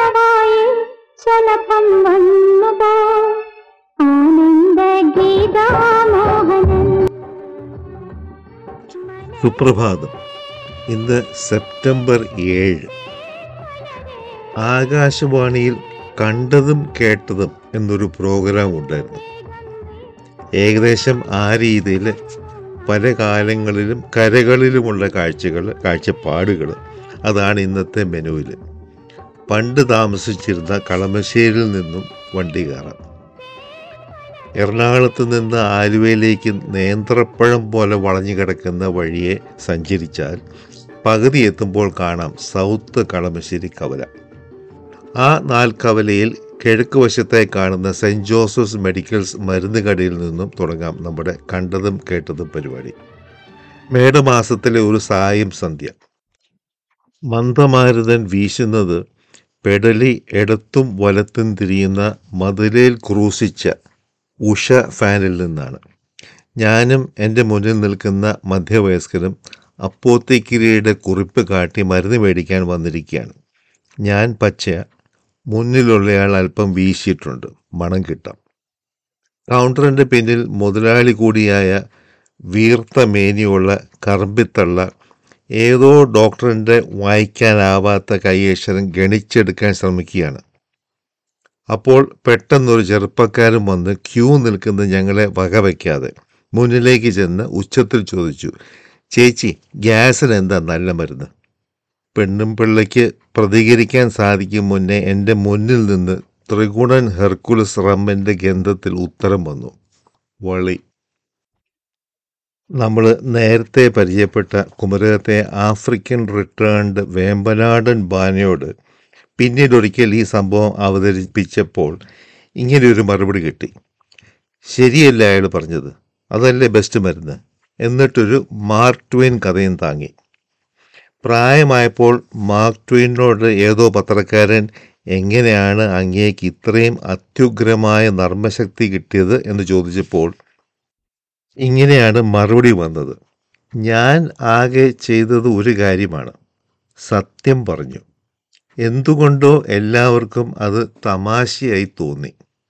തണവായി ശലഭം വന്നുപോ ആനന്ദ ഗീതാമോഹനൻ സുപ്രഭാതം ഇന്ന് സെപ്റ്റംബർ ഏഴ് ആകാശവാണിയിൽ കണ്ടതും കേട്ടതും എന്നൊരു പ്രോഗ്രാം ഉണ്ടായിരുന്നു ഏകദേശം ആ രീതിയിൽ പല കാലങ്ങളിലും കരകളിലുമുള്ള കാഴ്ചകൾ കാഴ്ചപ്പാടുകൾ അതാണ് ഇന്നത്തെ മെനുവിൽ പണ്ട് താമസിച്ചിരുന്ന കളമശ്ശേരിയിൽ നിന്നും വണ്ടി കയറാം എറണാകുളത്ത് നിന്ന് ആലുവയിലേക്ക് നേന്ത്രപ്പഴം പോലെ വളഞ്ഞു കിടക്കുന്ന വഴിയെ സഞ്ചരിച്ചാൽ പകുതി എത്തുമ്പോൾ കാണാം സൗത്ത് കളമശ്ശേരി കവല ആ നാൽക്കവലയിൽ കിഴക്ക് വശത്തായി കാണുന്ന സെൻറ് ജോസഫ്സ് മെഡിക്കൽസ് മരുന്ന് കടയിൽ നിന്നും തുടങ്ങാം നമ്മുടെ കണ്ടതും കേട്ടതും പരിപാടി മേടമാസത്തിലെ ഒരു സായം സന്ധ്യ മന്ദമാരുതൻ വീശുന്നത് പെടലി ഇടത്തും വലത്തും തിരിയുന്ന മതിലേൽ ക്രൂശിച്ച ഉഷ ഫാനിൽ നിന്നാണ് ഞാനും എൻ്റെ മുന്നിൽ നിൽക്കുന്ന മധ്യവയസ്കരും അപ്പോത്തേക്കിരിയുടെ കുറിപ്പ് കാട്ടി മരുന്ന് മേടിക്കാൻ വന്നിരിക്കുകയാണ് ഞാൻ പച്ച മുന്നിലുള്ളയാൾ അല്പം വീശിയിട്ടുണ്ട് മണം കിട്ടാം കൗണ്ടറിൻ്റെ പിന്നിൽ മുതലാളി കൂടിയായ വീർത്ത മേനിയുള്ള കറമ്പിത്തള്ള ഏതോ ഡോക്ടറിൻ്റെ വായിക്കാനാവാത്ത കൈയക്ഷരം ഗണിച്ചെടുക്കാൻ ശ്രമിക്കുകയാണ് അപ്പോൾ പെട്ടെന്നൊരു ചെറുപ്പക്കാരൻ വന്ന് ക്യൂ നിൽക്കുന്ന ഞങ്ങളെ വകവയ്ക്കാതെ മുന്നിലേക്ക് ചെന്ന് ഉച്ചത്തിൽ ചോദിച്ചു ചേച്ചി ഗ്യാസിന് എന്താ നല്ല മരുന്ന് പെണ്ണും പിള്ളയ്ക്ക് പ്രതികരിക്കാൻ സാധിക്കും മുന്നേ എൻ്റെ മുന്നിൽ നിന്ന് ത്രിഗുണൻ ഹെർക്കുലസ് റമ്മൻ്റെ ഗന്ധത്തിൽ ഉത്തരം വന്നു വളി നമ്മൾ നേരത്തെ പരിചയപ്പെട്ട കുമരകത്തെ ആഫ്രിക്കൻ റിട്ടേൺഡ് വേമ്പനാടൻ ബാനയോട് പിന്നീട് ഒരിക്കൽ ഈ സംഭവം അവതരിപ്പിച്ചപ്പോൾ ഇങ്ങനെയൊരു മറുപടി കിട്ടി ശരിയല്ല അയാൾ പറഞ്ഞത് അതല്ലേ ബെസ്റ്റ് മരുന്ന് എന്നിട്ടൊരു മാർക്ക് ട്വെയിൻ കഥയും താങ്ങി പ്രായമായപ്പോൾ മാർക്ക് ട്വെയിനോട് ഏതോ പത്രക്കാരൻ എങ്ങനെയാണ് അങ്ങേക്ക് ഇത്രയും അത്യുഗ്രമായ നർമ്മശക്തി കിട്ടിയത് എന്ന് ചോദിച്ചപ്പോൾ ഇങ്ങനെയാണ് മറുപടി വന്നത് ഞാൻ ആകെ ചെയ്തത് ഒരു കാര്യമാണ് സത്യം പറഞ്ഞു എന്തുകൊണ്ടോ എല്ലാവർക്കും അത് തമാശയായി തോന്നി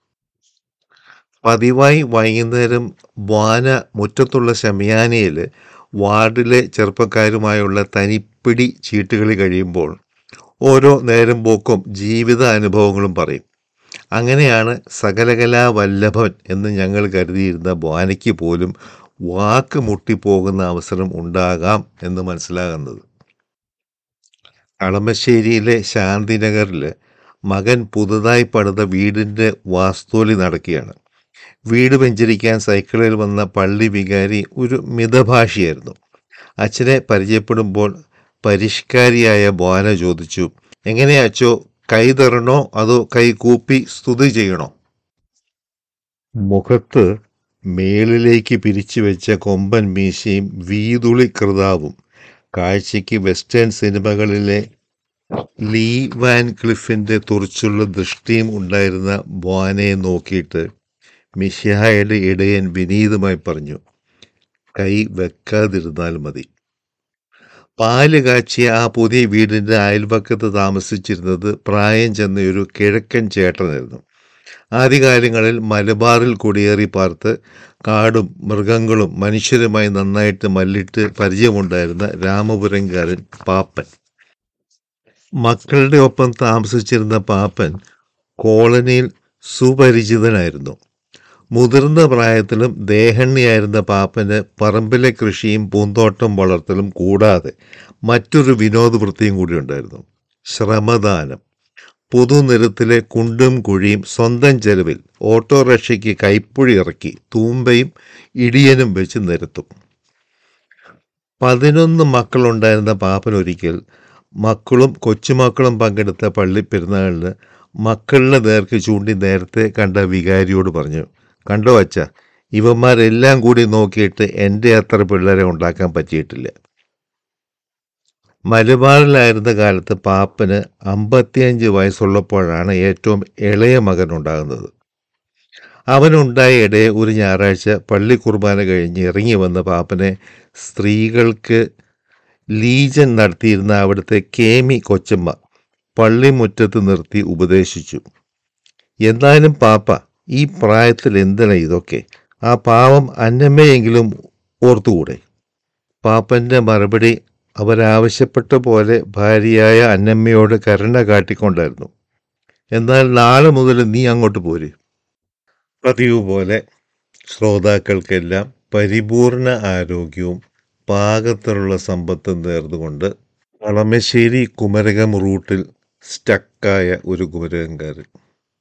പതിവായി വൈകുന്നേരം വാന മുറ്റത്തുള്ള ശമിയാനയിൽ വാർഡിലെ ചെറുപ്പക്കാരുമായുള്ള തനിപ്പിടി ചീട്ടുകളി കഴിയുമ്പോൾ ഓരോ നേരം പോക്കും ജീവിത അനുഭവങ്ങളും പറയും അങ്ങനെയാണ് സകലകലാ വല്ലഭൻ എന്ന് ഞങ്ങൾ കരുതിയിരുന്ന വാനയ്ക്ക് പോലും വാക്ക് മുട്ടിപ്പോകുന്ന അവസരം ഉണ്ടാകാം എന്ന് മനസ്സിലാകുന്നത് കളമശ്ശേരിയിലെ ശാന്തിനഗറിൽ മകൻ പുതുതായി പണിത വീടിൻ്റെ വാസ്തോലി നടക്കുകയാണ് വീട് വെഞ്ചരിക്കാൻ സൈക്കിളിൽ വന്ന പള്ളി വികാരി ഒരു മിതഭാഷിയായിരുന്നു അച്ഛനെ പരിചയപ്പെടുമ്പോൾ പരിഷ്കാരിയായ ബോന ചോദിച്ചു എങ്ങനെയാ അച്ചോ കൈ തരണോ അതോ കൈ കൂപ്പി സ്തുതി ചെയ്യണോ മുഖത്ത് മേളിലേക്ക് പിരിച്ചു വെച്ച കൊമ്പൻ മീശയും വീതുളി കൃതാവും കാഴ്ചയ്ക്ക് വെസ്റ്റേൺ സിനിമകളിലെ ലീ വാൻ ക്ലിഫിൻ്റെ തുറച്ചുള്ള ദൃഷ്ടിയും ഉണ്ടായിരുന്ന ബോനയെ നോക്കിയിട്ട് മിഷിഹായുടെ ഇടയൻ വിനീതമായി പറഞ്ഞു കൈ വെക്കാതിരുന്നാൽ മതി പാല് കാച്ചിയ ആ പുതിയ വീടിൻ്റെ അയൽപക്കത്ത് താമസിച്ചിരുന്നത് പ്രായം ചെന്ന ഒരു കിഴക്കൻ ചേട്ടനായിരുന്നു ആദ്യകാലങ്ങളിൽ മലബാറിൽ കുടിയേറി പാർത്ത് കാടും മൃഗങ്ങളും മനുഷ്യരുമായി നന്നായിട്ട് മല്ലിട്ട് പരിചയമുണ്ടായിരുന്ന രാമപുരംകാരൻ പാപ്പൻ മക്കളുടെ ഒപ്പം താമസിച്ചിരുന്ന പാപ്പൻ കോളനിയിൽ സുപരിചിതനായിരുന്നു മുതിർന്ന പ്രായത്തിലും ദേഹണ്ണിയായിരുന്ന പാപ്പന് പറമ്പിലെ കൃഷിയും പൂന്തോട്ടം വളർത്തലും കൂടാതെ മറ്റൊരു വിനോദവൃത്തിയും കൂടി ഉണ്ടായിരുന്നു ശ്രമദാനം പൊതുനിരത്തിലെ കുണ്ടും കുഴിയും സ്വന്തം ചെലവിൽ ഓട്ടോറിക്ഷയ്ക്ക് കൈപ്പുഴി ഇറക്കി തൂമ്പയും ഇടിയനും വെച്ച് നിരത്തും പതിനൊന്ന് മക്കളുണ്ടായിരുന്ന പാപ്പനൊരിക്കൽ മക്കളും കൊച്ചുമക്കളും പങ്കെടുത്ത പള്ളി പെരുന്നാളിന് മക്കളുടെ നേർക്ക് ചൂണ്ടി നേരത്തെ കണ്ട വികാരിയോട് പറഞ്ഞു കണ്ടോ അച്ഛ ഇവന്മാരെല്ലാം കൂടി നോക്കിയിട്ട് എൻ്റെ അത്ര പിള്ളേരെ ഉണ്ടാക്കാൻ പറ്റിയിട്ടില്ല മലബാറിലായിരുന്ന കാലത്ത് പാപ്പന് അമ്പത്തിയഞ്ച് വയസ്സുള്ളപ്പോഴാണ് ഏറ്റവും ഇളയ മകൻ ഉണ്ടാകുന്നത് അവനുണ്ടായ ഇടയെ ഒരു ഞായറാഴ്ച പള്ളി കുർബാന കഴിഞ്ഞ് ഇറങ്ങി വന്ന പാപ്പനെ സ്ത്രീകൾക്ക് ലീജൻ നടത്തിയിരുന്ന അവിടുത്തെ കേമി കൊച്ചമ്മ പള്ളിമുറ്റത്ത് നിർത്തി ഉപദേശിച്ചു എന്നാലും പാപ്പ ഈ പ്രായത്തിൽ എന്തിനാ ഇതൊക്കെ ആ പാവം അന്നമ്മയെങ്കിലും ഓർത്തുകൂടെ പാപ്പന്റെ മറുപടി അവരാവശ്യപ്പെട്ട പോലെ ഭാര്യയായ അന്നമ്മയോട് കരുണ കാട്ടിക്കൊണ്ടായിരുന്നു എന്നാൽ നാളെ മുതൽ നീ അങ്ങോട്ട് പോര് പതിവ് പോലെ ശ്രോതാക്കൾക്കെല്ലാം പരിപൂർണ ആരോഗ്യവും പാകത്തിലുള്ള സമ്പത്തും നേർന്നുകൊണ്ട് കളമശ്ശേരി കുമരകം റൂട്ടിൽ സ്റ്റക്കായ ഒരു കുമരകംകാരൻ